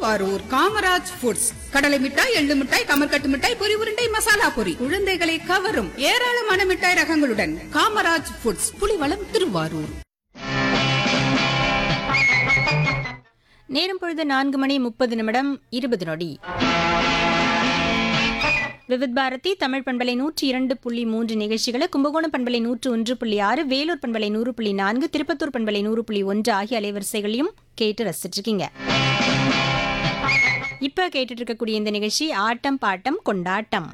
Thiruvarur Kamaraj foods கடலை மிட்டாய் எள்ளு மிட்டாய் கமர்கட்டு மிட்டாய் பொரி உருண்டை மசாலா பொரி குழந்தைகளை கவரும் ஏராளமான மிட்டாய் ரகங்களுடன் காமராஜ் ஃபுட்ஸ் புலிவளம் திருவாரூர் நேரம் பொழுது நான்கு மணி முப்பது நிமிடம் இருபது நொடி விவித் பாரதி தமிழ் பண்பலை நூற்றி இரண்டு புள்ளி மூன்று நிகழ்ச்சிகளை கும்பகோணம் பண்பலை நூற்று ஒன்று புள்ளி ஆறு வேலூர் பண்பலை நூறு புள்ளி நான்கு திருப்பத்தூர் பண்பலை நூறு புள்ளி ஒன்று ஆகிய அலைவரிசைகளையும் கேட்டு ரசிச்சிட்டு இருக்கீங்க இப்ப கேட்டுட்டு இருக்கக்கூடிய இந்த நிகழ்ச்சி ஆட்டம் பாட்டம் கொண்டாட்டம்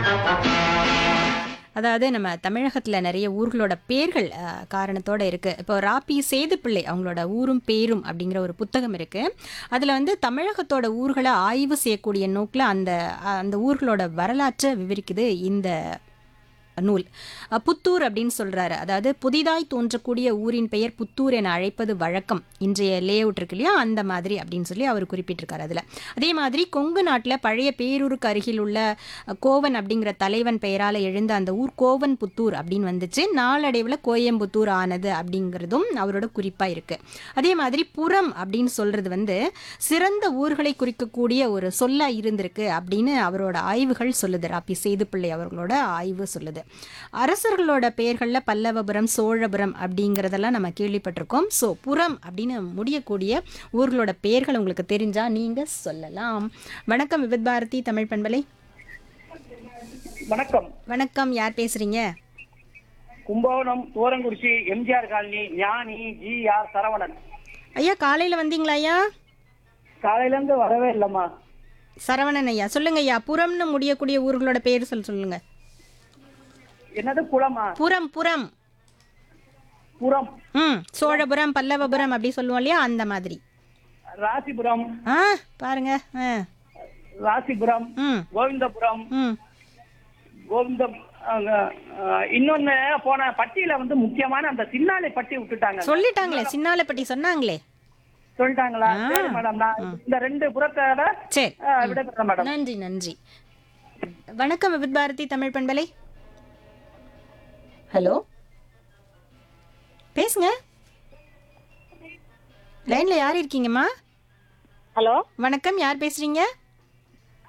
அதாவது நம்ம தமிழகத்தில் நிறைய ஊர்களோட பேர்கள் அஹ், காரணத்தோட இருக்கு இப்போ ராபி சேதுப்பிள்ளை அவங்களோட ஊரும் பேரும் அப்படிங்கிற ஒரு புத்தகம் இருக்கு அதில் வந்து தமிழகத்தோட ஊர்களை ஆய்வு செய்யக்கூடிய நோக்கில் அந்த அந்த ஊர்களோட வரலாற்றை விவரிக்குது இந்த நூல் அஹ், புத்தூர் அப்படின்னு சொல்றாரு அதாவது புதிதாய் தோன்றக்கூடிய ஊரின் பெயர் புத்தூர் என அழைப்பது வழக்கம் இன்றைய லே அவுட் இருக்கு இல்லையா அந்த மாதிரி அப்படின்னு சொல்லி அவர் குறிப்பிட்டிருக்காரு அதில் அதே மாதிரி கொங்கு நாட்டில் பழைய பேரூருக்கு அருகில் உள்ள அஹ், கோவன் அப்படிங்கிற தலைவன் பெயரால் எழுந்த அந்த ஊர் கோவன் புத்தூர் அப்படின்னு வந்துச்சு நாளடைவில் கோயம்புத்தூர் ஆனது அப்படிங்கிறதும் அவரோட குறிப்பாக இருக்கு அதே மாதிரி புறம் அப்படின்னு சொல்றது வந்து சிறந்த ஊர்களை குறிக்கக்கூடிய ஒரு சொல்லா இருந்திருக்கு அப்படின்னு அவரோட ஆய்வுகள் சொல்லுது ராப்பி சேதுப்பிள்ளை அவர்களோட ஆய்வு சொல்லுது அரசர்களோட பெயர்களில் பல்லவபுரம் சோழபுரம் அப்படிங்கிறதெல்லாம் நம்ம கேள்விப்பட்டிருக்கோம் ஸோ புறம் அப்படின்னு முடியக்கூடிய ஊர்களோட பெயர்கள் உங்களுக்கு தெரிஞ்சா நீங்க சொல்லலாம் வணக்கம் விவித் பாரதி தமிழ் பண்பலை வணக்கம் வணக்கம் யார் பேசுறீங்க Kumbakonam Thorankurichi MGR colony Gnani G R Saravanan ஐயா காலையில வந்தீங்களா ஐயா காலையில இருந்து வரவே இல்லம்மா சரவணன் ஐயா சொல்லுங்க ஐயா புறம்னு முடியக்கூடிய ஊர்களோட பேர் சொல்ல சொல்லுங்க என்னது குளமா புறம் புறம் புறம் ம் சோழபுரம் பல்லவபுரம் அப்படி சொல்லுவோம் இல்லையா அந்த மாதிரி ராசிபுரம் ஆ பாருங்க ஆ ராசிபுரம் ம் கோவிந்தபுரம் ம் கோவிந்தம் அங்க, அஹ், இன்னொன்னு போன பட்டியல வந்து முக்கியமான அந்த சின்னாலை பட்டி விட்டுட்டாங்க சொல்லிட்டாங்களே சின்னாலப்பட்டி சொன்னாங்களே சொல்லிட்டாங்களா ஆ. சரி மேடம் நான் இந்த ரெண்டு புறத்தோட சரி அஹ், விடைபெறேன் மேடம் நன்றி நன்றி வணக்கம் விபித் பாரதி தமிழ் பண்பலை ஹலோ பேசுங்க லைன்ல யார் இருக்கீங்கம்மா ஹலோ வணக்கம் யார் பேசுறீங்க